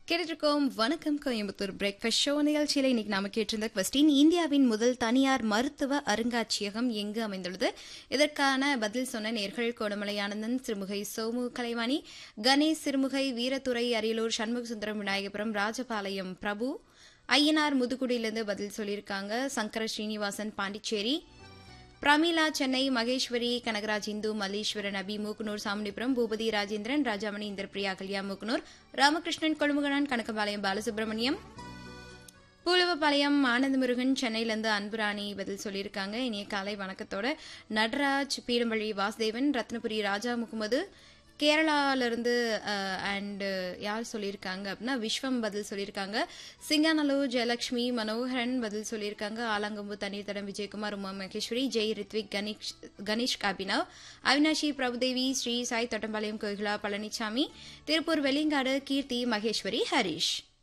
கேட்டுருக்கோம் வணக்கம் Coimbatore breakfast show நிகழ்ச்சியில் இன்னைக்கு நாம கேட்டிருந்த கொஸ்டின் இந்தியாவின் முதல் தனியார் மருத்துவ அருங்காட்சியகம் எங்கு அமைந்துள்ளது இதற்கான பதில் சொன்ன நேர்கள் கோடமலை ஆனந்தன் சிறுமுகை சோமு கலைவாணி கணேஷ் சிறுமுகை வீரத்துறை அரியலூர் சண்முக சுந்தரம் விநாயகபுரம் ராஜபாளையம் பிரபு ஐயனார் முதுகுடியிலிருந்து பதில் சொல்லியிருக்காங்க சங்கர ஸ்ரீனிவாசன் பாண்டிச்சேரி பிரமிளா சென்னை மகேஸ்வரி கனகராஜ் இந்து மல்லீஸ்வரன் அபி மூக்குனூர் சாமுண்டிபுரம் பூபதி ராஜேந்திரன் ராஜாமணி இந்திரபிரியா கல்யா மூக்குனூர் ராமகிருஷ்ணன் கொழுமுகனான் கணக்கபாளையம் பாலசுப்ரமணியம் பூலவபாளையம் ஆனந்த முருகன் சென்னையிலேருந்து அன்புராணி பதில் சொல்லியிருக்காங்க இனிய காலை வணக்கத்தோட நடராஜ் பீடம்பள்ளி வாசுதேவன் ரத்னபுரி ராஜா முகமது கேரளாவிலிருந்து அண்டு யார் சொல்லியிருக்காங்க அப்படின்னா விஸ்வம் பதில் சொல்லியிருக்காங்க சிங்கானலூர் ஜெயலட்சுமி மனோகரன் பதில் சொல்லியிருக்காங்க ஆலங்கம்பு தண்ணீர் தடம் விஜயகுமார் உமா மகேஸ்வரி ஜெய் ரித்விக் கணேஷ் கணேஷ் காபினவ் அவினாஷி பிரபுதேவி ஸ்ரீ சாய் தொட்டம்பாளையம் கோகிலா பழனிசாமி திருப்பூர் வெள்ளிங்காடு கீர்த்தி மகேஸ்வரி ஹரிஷ்